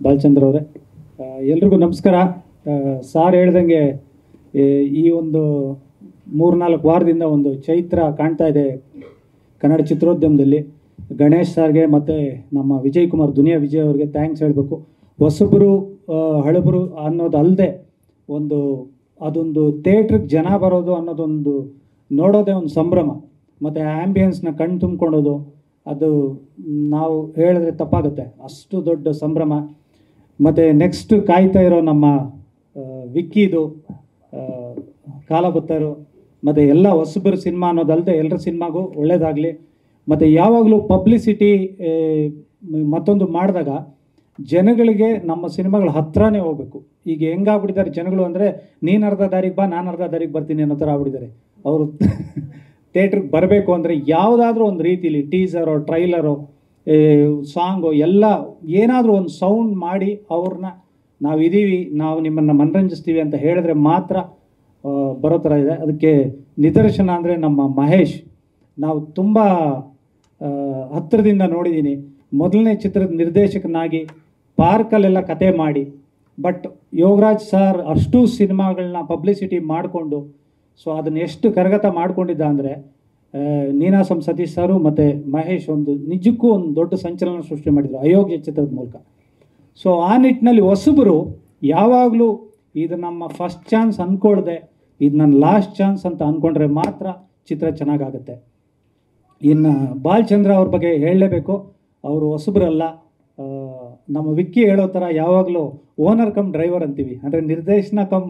ಬಾಲಚಂದ್ರ ಅವರೇ ಎಲ್ರಿಗೂ ನಮಸ್ಕಾರ ಆ, ಸಾರ್ ಹೇಳ್ದಂಗೆ ಏ, ಈ ಒಂದು ಮೂರ್ನಾಲ್ಕು ವಾರದಿಂದ ಒಂದು ಚೈತ್ರ ಕಾಣ್ತಾ ಇದೆ ಕನ್ನಡ ಚಿತ್ರೋದ್ಯಮದಲ್ಲಿ ಗಣೇಶ್ ಸಾರ್ಗೆ ಮತ್ತು ನಮ್ಮ ವಿಜಯ್ ಕುಮಾರ್ ದುನಿಯಾ ವಿಜಯ್ ಅವ್ರಿಗೆ ಥ್ಯಾಂಕ್ಸ್ ಹೇಳಬೇಕು ಹೊಸಬರು ಆ, ಹಳಬರು ಅನ್ನೋದು ಅಲ್ಲದೆ ಒಂದು ಅದೊಂದು ಥಿಯೇಟ್ರಿಗೆ ಜನ ಬರೋದು ಅನ್ನೋದೊಂದು ನೋಡೋದೇ ಒಂದು ಸಂಭ್ರಮ ಮತ್ತು ಆ್ಯಂಬಿಯನ್ಸ್ನ ಕಣ್ಣು ತುಂಬ್ಕೊಳೋದು ಅದು ನಾವು ಹೇಳಿದ್ರೆ ತಪ್ಪಾಗುತ್ತೆ ಅಷ್ಟು ದೊಡ್ಡ ಸಂಭ್ರಮ ಮತ್ತು ನೆಕ್ಸ್ಟ್ ಕಾಯ್ತಾ ಇರೋ ನಮ್ಮ ಆ, ವಿಕ್ಕಿದು ಆ, ಕಾಲಬತ್ತರು ಮತ್ತು ಎಲ್ಲ ಹೊಸಬರ ಸಿನಿಮಾ ಅನ್ನೋದಲ್ಲದೆ ಎಲ್ಲರ ಸಿನಿಮಾಗೂ ಒಳ್ಳೇದಾಗಲಿ ಮತ್ತು ಯಾವಾಗಲೂ ಪಬ್ಲಿಸಿಟಿ ಮತ್ತೊಂದು ಮಾಡಿದಾಗ ಜನಗಳಿಗೆ ನಮ್ಮ ಸಿನಿಮಾಗಳ ಹತ್ರನೇ ಹೋಗ್ಬೇಕು ಈಗ ಹೆಂಗಾಗ್ಬಿಟ್ಟಿದ್ದಾರೆ ಜನಗಳು ಅಂದರೆ ನೀನು ಅರ್ಧ ದಾರಿಗೆ ಬಾ ನಾನು ಅರ್ಧ ದಾರಿಗೆ ಬರ್ತೀನಿ ಅನ್ನೋ ಥರ ಆಗ್ಬಿಟ್ಟಿದ್ದಾರೆ ಅವರು ಥಿಯೇಟ್ರಿಗೆ ಬರಬೇಕು ಅಂದರೆ ಯಾವುದಾದ್ರೂ ಒಂದು ರೀತಿಲಿ ಟೀಸರೋ ಟ್ರೈಲರೋ ಸಾಂಗು ಎಲ್ಲ ಏನಾದರೂ ಒಂದು ಸೌಂಡ್ ಮಾಡಿ ಅವ್ರನ್ನ ನಾವು ಇದೀವಿ ನಾವು ನಿಮ್ಮನ್ನು ಮನರಂಜಿಸ್ತೀವಿ ಅಂತ ಹೇಳಿದ್ರೆ ಮಾತ್ರ ಆ, ಬರೋ ಥರ ಇದೆ ಅದಕ್ಕೆ ನಿದರ್ಶನ ಅಂದರೆ ನಮ್ಮ ಮಹೇಶ್ ನಾವು ತುಂಬ ಆ, ಹತ್ತಿರದಿಂದ ನೋಡಿದ್ದೀನಿ ಮೊದಲನೇ ಚಿತ್ರದ ನಿರ್ದೇಶಕನಾಗಿ ಪಾರ್ಕಲ್ಲೆಲ್ಲ ಕತೆ ಮಾಡಿ ಬಟ್ ಯೋಗರಾಜ್ ಸರ್ ಅಷ್ಟು ಸಿನಿಮಾಗಳನ್ನ ಪಬ್ಲಿಸಿಟಿ ಮಾಡಿಕೊಂಡು ಸೊ ಅದನ್ನ ಎಷ್ಟು ಕರಗತ ಮಾಡ್ಕೊಂಡಿದ್ದ ಅಂದರೆ ನೀನಾಸಂ ಸತೀಶ್ ಸರು ಮತ್ತು ಮಹೇಶ್ ಒಂದು ನಿಜಕ್ಕೂ ಒಂದು ದೊಡ್ಡ ಸಂಚಲನ ಸೃಷ್ಟಿ ಮಾಡಿದರು ಅಯೋಗ್ಯ ಚಿತ್ರದ ಮೂಲಕ ಸೊ ಆ ನಿಟ್ಟಿನಲ್ಲಿ ಹೊಸಬರು ಯಾವಾಗಲೂ ಇದು ನಮ್ಮ ಫಸ್ಟ್ ಚಾನ್ಸ್ ಅಂದ್ಕೊಳ್ದೆ ಇದು ನನ್ನ ಲಾಸ್ಟ್ ಚಾನ್ಸ್ ಅಂತ ಅಂದ್ಕೊಂಡ್ರೆ ಮಾತ್ರ ಚಿತ್ರ ಚೆನ್ನಾಗಾಗುತ್ತೆ ಇನ್ನು ಬಾಲ್ಚಂದ್ರ ಅವ್ರ ಬಗ್ಗೆ ಹೇಳಲೇಬೇಕು ಅವರು ಹೊಸಬರಲ್ಲ ಆ, ನಮ್ಮ ವಿಕ್ಕಿ ಹೇಳೋ ಥರ ಯಾವಾಗಲೂ ಓನರ್ ಕಮ್ ಡ್ರೈವರ್ ಅಂತೀವಿ ಅಂದರೆ ನಿರ್ದೇಶನ ಕಮ್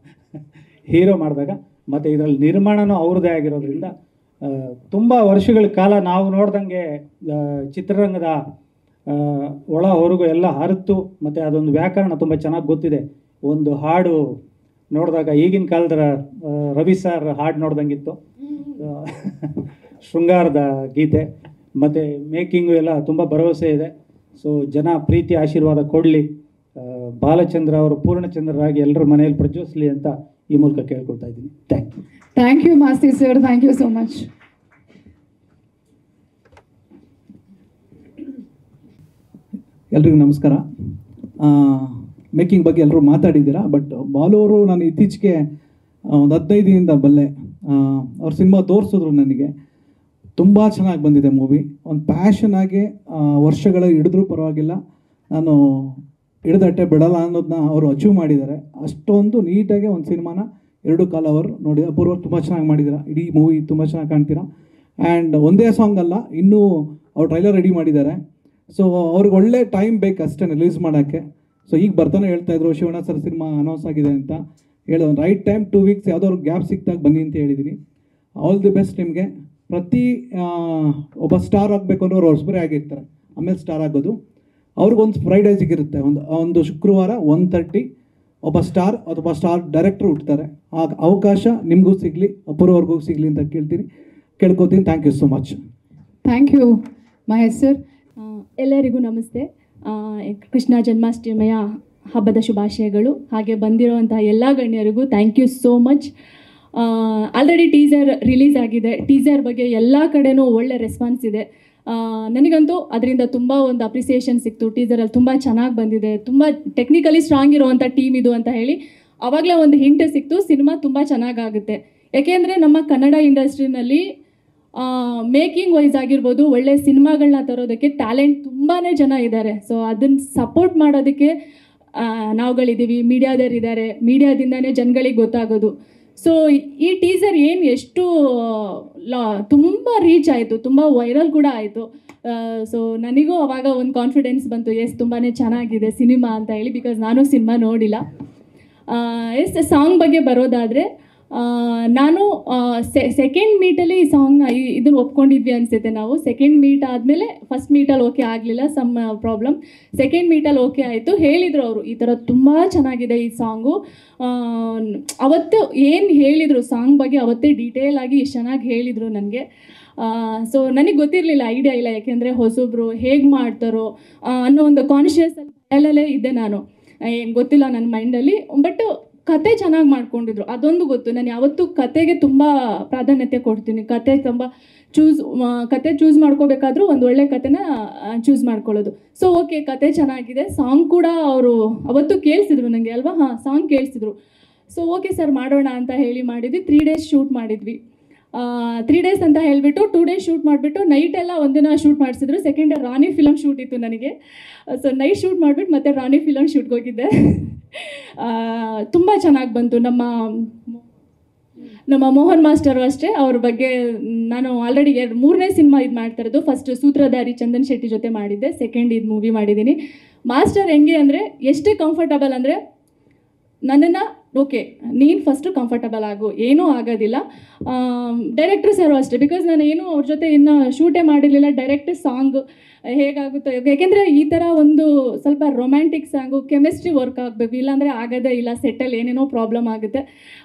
ಹೀರೋ ಮಾಡಿದಾಗ ಮತ್ತು ಇದರಲ್ಲಿ ನಿರ್ಮಾಣನೂ ಅವ್ರದ್ದೇ ಆಗಿರೋದ್ರಿಂದ ತುಂಬ ವರ್ಷಗಳ ಕಾಲ ನಾವು ನೋಡ್ದಂಗೆ ಆ, ಚಿತ್ರರಂಗದ ಆ, ಒಳ ಹೊರಗು ಎಲ್ಲ ಅರಿತು ಮತ್ತು ಅದೊಂದು ವ್ಯಾಕರಣ ತುಂಬ ಚೆನ್ನಾಗಿ ಗೊತ್ತಿದೆ ಒಂದು ಹಾಡು ನೋಡಿದಾಗ ಈಗಿನ ಕಾಲದ ಆ, ರವಿ ಸರ್ ಹಾಡು ನೋಡ್ದಂಗಿತ್ತು ಆ, ಶೃಂಗಾರದ ಗೀತೆ ಮತ್ತು ಮೇಕಿಂಗು ಎಲ್ಲ ತುಂಬ ಭರವಸೆ ಇದೆ ಸೊ ಜನ ಪ್ರೀತಿ ಆಶೀರ್ವಾದ ಕೊಡಲಿ ಬಾಲಚಂದ್ರ ಅವರು ಪೂರ್ಣಚಂದ್ರರಾಗಿ ಎಲ್ಲರ ಮನೆಯಲ್ಲಿ ಪ್ರಜ್ವಲಿಸಲಿ ಅಂತ ಈ ಮೂಲಕ ಕೇಳ್ಕೊಳ್ತಾ ಇದ್ದೀನಿ thank you thank you Masti sir thank you so much ಎಲ್ರಿಗೂ ನಮಸ್ಕಾರ ಮೇಕಿಂಗ್ ಬಗ್ಗೆ ಎಲ್ಲರೂ ಮಾತಾಡಿದ್ದೀರಾ ಬಟ್ ಬಾಲು ಅವರು ನಾನು ಇತ್ತೀಚೆಗೆ ಒಂದು ಹದಿನೈದು ದಿನದಿಂದ ಬಲ್ಲೆ ಅವ್ರ ಸಿನಿಮಾ ತೋರಿಸಿದ್ರು ನನಗೆ ತುಂಬ ಚೆನ್ನಾಗಿ ಬಂದಿದೆ ಮೂವಿ ಒಂದು ಪ್ಯಾಷನ್ ಆಗಿ ಆ, ವರ್ಷಗಳ ಹಿಡಿದ್ರೂ ಪರವಾಗಿಲ್ಲ ನಾನು ಹಿಡಿದಟ್ಟೆ ಬಿಡಲ್ಲ ಅನ್ನೋದನ್ನ ಅವರು ಅಚೀವ್ ಮಾಡಿದ್ದಾರೆ ಅಷ್ಟೊಂದು ನೀಟಾಗಿ ಒಂದು ಸಿನಿಮಾನ ಎರಡು ಕಾಲ ಅವರು ನೋಡಿ ಅಪೂರ್ವ ತುಂಬ ಚೆನ್ನಾಗಿ ಮಾಡಿದ್ದೀರಾ ಇಡೀ ಮೂವಿ ತುಂಬ ಚೆನ್ನಾಗಿ ಕಾಣ್ತೀರಾ ಆ್ಯಂಡ್ ಒಂದೇ ಸಾಂಗ್ ಅಲ್ಲ ಇನ್ನೂ ಅವ್ರು ಟ್ರೈಲರ್ ರೆಡಿ ಮಾಡಿದ್ದಾರೆ ಸೊ ಅವ್ರಿಗೆ ಒಳ್ಳೆ ಟೈಮ್ ಬೇಕು ಅಷ್ಟೇ ರಿಲೀಸ್ ಮಾಡೋಕ್ಕೆ ಸೊ ಈಗ ಬರ್ತಾನೆ ಹೇಳ್ತಾ ಇದ್ರು ಶಿವಣ್ಣ ಸರ್ ಸಿನಿಮಾ ಅನೌನ್ಸ್ ಆಗಿದೆ ಅಂತ ಹೇಳೋ ರೈಟ್ ಟೈಮ್ ಟೂ ವೀಕ್ಸ್ ಯಾವುದಾದ್ರು ಗ್ಯಾಪ್ ಸಿಕ್ತಾಗ ಬನ್ನಿ ಅಂತ ಹೇಳಿದ್ದೀನಿ ಆಲ್ ದಿ ಬೆಸ್ಟ್ ನಿಮಗೆ ಪ್ರತಿ ಆ, ಒಬ್ಬ ಸ್ಟಾರ್ ಆಗಬೇಕು ಅನ್ನೋರು ಹೊಸಬರೇ ಆಗಿರ್ತಾರೆ ಆಮೇಲೆ ಸ್ಟಾರ್ ಆಗೋದು ಅವ್ರಿಗೊಂದು ಫ್ರೈಡೇ ಸಿಗಿರುತ್ತೆ ಒಂದು ಒಂದು ಶುಕ್ರವಾರ ಒನ್ ತರ್ಟಿ ಒಬ್ಬ ಸ್ಟಾರ್ ಅಥವಾ ಸ್ಟಾರ್ ಡೈರೆಕ್ಟ್ರು ಹುಟ್ತಾರೆ ಆ ಅವಕಾಶ ನಿಮಗೂ ಸಿಗಲಿ ಅಪೂರ್ವರ್ಗೂ ಸಿಗಲಿ ಅಂತ ಕೇಳ್ತೀನಿ ಕೇಳ್ಕೊತೀನಿ thank you so much thank you Mahesh sir ಆ, ಎಲ್ಲರಿಗೂ ನಮಸ್ತೆ ಆ, ಕೃಷ್ಣ ಜನ್ಮಾಷ್ಟಮಿಯ ಹಬ್ಬದ ಶುಭಾಶಯಗಳು ಹಾಗೆ ಬಂದಿರುವಂತಹ ಎಲ್ಲ ಗಣ್ಯರಿಗೂ thank you so much already teaser release ಆಗಿದೆ ಟೀಸರ್ ಬಗ್ಗೆ ಎಲ್ಲ ಕಡೆನೂ ಒಳ್ಳೆ ರೆಸ್ಪಾನ್ಸ್ ಇದೆ ಆ, ನನಗಂತೂ ಅದರಿಂದ ತುಂಬ ಒಂದು ಅಪ್ರಿಸಿಯೇಷನ್ ಸಿಕ್ತು ಟೀಸರಲ್ಲಿ ತುಂಬ ಚೆನ್ನಾಗಿ ಬಂದಿದೆ ತುಂಬ ಟೆಕ್ನಿಕಲಿ ಸ್ಟ್ರಾಂಗ್ ಇರುವಂಥ ಟೀಮ್ ಇದು ಅಂತ ಹೇಳಿ ಆವಾಗಲೇ ಒಂದು ಹಿಂಟ್ ಸಿಕ್ತು ಸಿನಿಮಾ ತುಂಬ ಚೆನ್ನಾಗಾಗುತ್ತೆ ಯಾಕೆಂದರೆ ನಮ್ಮ ಕನ್ನಡ ಇಂಡಸ್ಟ್ರಿನಲ್ಲಿ ಮೇಕಿಂಗ್ ವೈಸ್ ಆಗಿರ್ಬೋದು ಒಳ್ಳೆ ಸಿನಿಮಾಗಳನ್ನ ತರೋದಕ್ಕೆ ಟ್ಯಾಲೆಂಟ್ ತುಂಬಾ ಜನ ಇದ್ದಾರೆ ಸೊ ಅದನ್ನು ಸಪೋರ್ಟ್ ಮಾಡೋದಕ್ಕೆ ಆ, ನಾವುಗಳಿದ್ದೀವಿ ಮೀಡಿಯಾದವರಿದ್ದಾರೆ ಮೀಡಿಯಾದಿಂದನೇ ಜನಗಳಿಗೆ ಗೊತ್ತಾಗೋದು ಸೊ ಈ ಟೀಸರ್ ಏನು ಎಷ್ಟು ಲಾ ತುಂಬ ರೀಚ್ ಆಯಿತು ತುಂಬ ವೈರಲ್ ಕೂಡ ಆಯಿತು ಸೊ ನನಗೂ ಅವಾಗ ಒಂದು ಕಾನ್ಫಿಡೆನ್ಸ್ ಬಂತು ಎಸ್ ತುಂಬಾ ಚೆನ್ನಾಗಿದೆ ಸಿನಿಮಾ ಅಂತ ಹೇಳಿ ಬಿಕಾಸ್ ನಾನು ಸಿನಿಮಾ ನೋಡಿಲ್ಲ ಎಸ್ ಸಾಂಗ್ ಬಗ್ಗೆ ಬರೋದಾದರೆ ನಾನು ಸೆಕೆಂಡ್ ಮೀಟಲ್ಲಿ ಈ ಸಾಂಗ್ನ ಇದನ್ನು ಒಪ್ಕೊಂಡಿದ್ವಿ ಅನಿಸುತ್ತೆ ನಾವು ಸೆಕೆಂಡ್ ಮೀಟ್ ಆದಮೇಲೆ ಫಸ್ಟ್ ಮೀಟಲ್ಲಿ ಓಕೆ ಆಗಲಿಲ್ಲ ಸಮ್ ಪ್ರಾಬ್ಲಮ್ ಸೆಕೆಂಡ್ ಮೀಟಲ್ಲಿ ಓಕೆ ಆಯಿತು ಹೇಳಿದರು ಅವರು ಈ ಥರ ತುಂಬ ಚೆನ್ನಾಗಿದೆ ಈ ಸಾಂಗು ಅವತ್ತು ಏನು ಹೇಳಿದರು ಸಾಂಗ್ ಬಗ್ಗೆ ಅವತ್ತೇ ಡೀಟೇಲ್ ಆಗಿ ಎಷ್ಟು ಚೆನ್ನಾಗಿ ಹೇಳಿದರು ನನಗೆ ಸೊ ನನಗೆ ಗೊತ್ತಿರಲಿಲ್ಲ ಐಡಿಯಾ ಇಲ್ಲ ಯಾಕೆಂದರೆ ಹೊಸಬ್ರು ಹೇಗೆ ಮಾಡ್ತಾರೋ ಆ, ಅನ್ನೋ ಒಂದು ಕಾನ್ಷಿಯಸ್ ಅಲ್ಲೇ ಇದ್ದೆ ನಾನು ಏನು ಗೊತ್ತಿಲ್ಲ ನನ್ನ ಮೈಂಡಲ್ಲಿ ಬಟ್ ಕತೆ ಚೆನ್ನಾಗಿ ಮಾಡ್ಕೊಂಡಿದ್ರು ಅದೊಂದು ಗೊತ್ತು ನಾನು ಯಾವತ್ತೂ ಕತೆಗೆ ತುಂಬ ಪ್ರಾಧಾನ್ಯತೆ ಕೊಡ್ತೀನಿ ಕತೆ ತುಂಬ ಚೂಸ್ ಕತೆ ಚೂಸ್ ಮಾಡ್ಕೋಬೇಕಾದ್ರೂ ಒಂದು ಒಳ್ಳೆ ಕತೆನ ಚೂಸ್ ಮಾಡ್ಕೊಳ್ಳೋದು ಸೊ ಓಕೆ ಕತೆ ಚೆನ್ನಾಗಿದೆ ಸಾಂಗ್ ಕೂಡ ಅವರು ಅವತ್ತು ಕೇಳಿಸಿದ್ರು ನನಗೆ ಅಲ್ವಾ ಹಾಂ ಸಾಂಗ್ ಕೇಳಿಸಿದ್ರು ಸೊ ಓಕೆ ಸರ್ ಮಾಡೋಣ ಅಂತ ಹೇಳಿ ಮಾಡಿದ್ವಿ ತ್ರೀ ಡೇಸ್ ಶೂಟ್ ಮಾಡಿದ್ವಿ ತ್ರೀ ಡೇಸ್ ಅಂತ ಹೇಳಿಬಿಟ್ಟು ಟೂ ಡೇಸ್ ಶೂಟ್ ಮಾಡಿಬಿಟ್ಟು ನೈಟ್ ಎಲ್ಲ ಒಂದಿನ ಶೂಟ್ ಮಾಡಿಸಿದ್ರು second day Rani film shoot ಇತ್ತು ನನಗೆ ಸೊ ನೈಟ್ ಶೂಟ್ ಮಾಡಿಬಿಟ್ಟು ಮತ್ತೆ ರಾಣಿ ಫಿಲಮ್ ಶೂಟ್ಗೆ ಹೋಗಿದ್ದೆ ತುಂಬ ಚೆನ್ನಾಗಿ ಬಂತು ನಮ್ಮ ನಮ್ಮ ಮೋಹನ್ ಮಾಸ್ಟರು ಅಷ್ಟೇ ಅವ್ರ ಬಗ್ಗೆ ನಾನು ಆಲ್ರೆಡಿ ಎರಡು ಮೂರನೇ ಸಿನಿಮಾ ಇದು ಮಾಡ್ತಾ ಇರೋದು ಫಸ್ಟ್ ಸೂತ್ರಧಾರಿ ಚಂದನ್ ಶೆಟ್ಟಿ ಜೊತೆ ಮಾಡಿದ್ದೆ ಸೆಕೆಂಡ್ ಇದು ಮೂವಿ ಮಾಡಿದ್ದೀನಿ ಮಾಸ್ಟರ್ ಹೆಂಗೆ ಅಂದರೆ ಎಷ್ಟು ಕಂಫರ್ಟಬಲ್ ಅಂದರೆ ನನ್ನನ್ನು ಓಕೆ ನೀನು ಫಸ್ಟು ಕಂಫರ್ಟಬಲ್ ಆಗು ಏನೂ ಆಗೋದಿಲ್ಲ ಡೈರೆಕ್ಟ್ರು ಸರ್ ಅಷ್ಟೇ ಬಿಕಾಸ್ ನಾನು ಏನು ಅವ್ರ ಜೊತೆ ಇನ್ನು ಶೂಟೇ ಮಾಡಿರಲಿಲ್ಲ ಡೈರೆಕ್ಟ್ ಸಾಂಗ್ ಹೇಗಾಗುತ್ತೋ ಯಾಕೆಂದರೆ ಈ ಥರ ಒಂದು ಸ್ವಲ್ಪ ರೊಮ್ಯಾಂಟಿಕ್ ಸಾಂಗು ಕೆಮಿಸ್ಟ್ರಿ ವರ್ಕ್ ಆಗಬೇಕು ಇಲ್ಲಾಂದರೆ ಆಗೋದೇ ಇಲ್ಲ ಸೆಟ್ಟಲ್ಲಿ ಏನೇನೋ ಪ್ರಾಬ್ಲಮ್ ಆಗುತ್ತೆ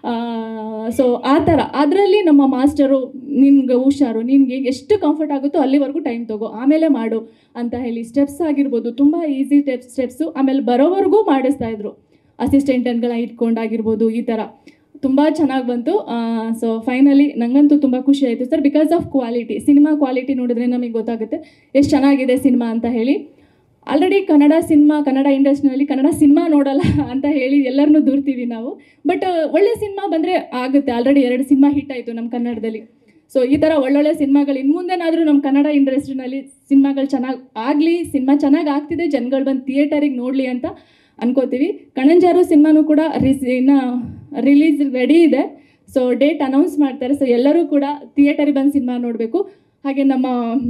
ಸೊ ಆ ಥರ ಅದರಲ್ಲಿ ನಮ್ಮ ಮಾಸ್ಟರು ನಿನ್ಗೆ ಹುಷಾರು ನಿನಗೆ ಎಷ್ಟು ಕಂಫರ್ಟ್ ಆಗುತ್ತೋ ಅಲ್ಲಿವರೆಗೂ ಟೈಮ್ ತಗೋ ಆಮೇಲೆ ಮಾಡು ಅಂತ ಹೇಳಿ ಸ್ಟೆಪ್ಸ್ ಆಗಿರ್ಬೋದು ತುಂಬ ಈಸಿ ಸ್ಟೆಪ್ಸ್ ಸ್ಟೆಪ್ಸು ಆಮೇಲೆ ಬರೋವರೆಗೂ ಮಾಡಿಸ್ತಾ ಇದ್ರು ಅಸಿಸ್ಟೆಂಟನ್ಗಳ ಇಟ್ಕೊಂಡಾಗಿರ್ಬೋದು ಈ ಥರ ತುಂಬ ಚೆನ್ನಾಗಿ ಬಂತು ಸೊ ಫೈನಲಿ ನನಗಂತೂ ತುಂಬ ಖುಷಿ ಆಯಿತು sir because of quality cinema quality ನೋಡಿದ್ರೆ ನಮಗೆ ಗೊತ್ತಾಗುತ್ತೆ ಎಷ್ಟು ಚೆನ್ನಾಗಿದೆ ಸಿನಿಮಾ ಅಂತ ಹೇಳಿ ಆಲ್ರೆಡಿ ಕನ್ನಡ ಸಿನಿಮಾ ಕನ್ನಡ ಇಂಡಸ್ಟ್ರಿನಲ್ಲಿ ಕನ್ನಡ ಸಿನಿಮಾ ನೋಡಲ್ಲ ಅಂತ ಹೇಳಿ ಎಲ್ಲರನ್ನೂ ದೂರ್ತೀವಿ ನಾವು ಬಟ್ ಒಳ್ಳೆ ಸಿನಿಮಾ ಬಂದರೆ ಆಗುತ್ತೆ ಆಲ್ರೆಡಿ ಎರಡು ಸಿನಿಮಾ ಹಿಟ್ ಆಯಿತು ನಮ್ಮ ಕನ್ನಡದಲ್ಲಿ ಸೊ ಈ ಥರ ಒಳ್ಳೊಳ್ಳೆ ಸಿನಿಮಾಗಳು ಇನ್ನು ಮುಂದೆನಾದರೂ ನಮ್ಮ ಕನ್ನಡ ಇಂಡಸ್ಟ್ರಿನಲ್ಲಿ ಸಿನಿಮಾಗಳು ಚೆನ್ನಾಗಿ ಆಗಲಿ ಸಿನಿಮಾ ಚೆನ್ನಾಗಿ ಆಗ್ತಿದೆ ಜನಗಳು ಬಂದು ಥಿಯೇಟರಿಗೆ ನೋಡಲಿ ಅಂತ ಅನ್ಕೋತೀವಿ ಕಣಂಜಾರು ಸಿನಿಮಾನೂ ಕೂಡ ರಿಸ್ ಇನ್ನು ರಿಲೀಸ್ ರೆಡಿ ಇದೆ ಸೊ ಡೇಟ್ ಅನೌನ್ಸ್ ಮಾಡ್ತಾರೆ ಸೊ ಎಲ್ಲರೂ ಕೂಡ ಥಿಯೇಟರಿಗೆ ಬಂದು ಸಿನಿಮಾ ನೋಡಬೇಕು ಹಾಗೆ ನಮ್ಮ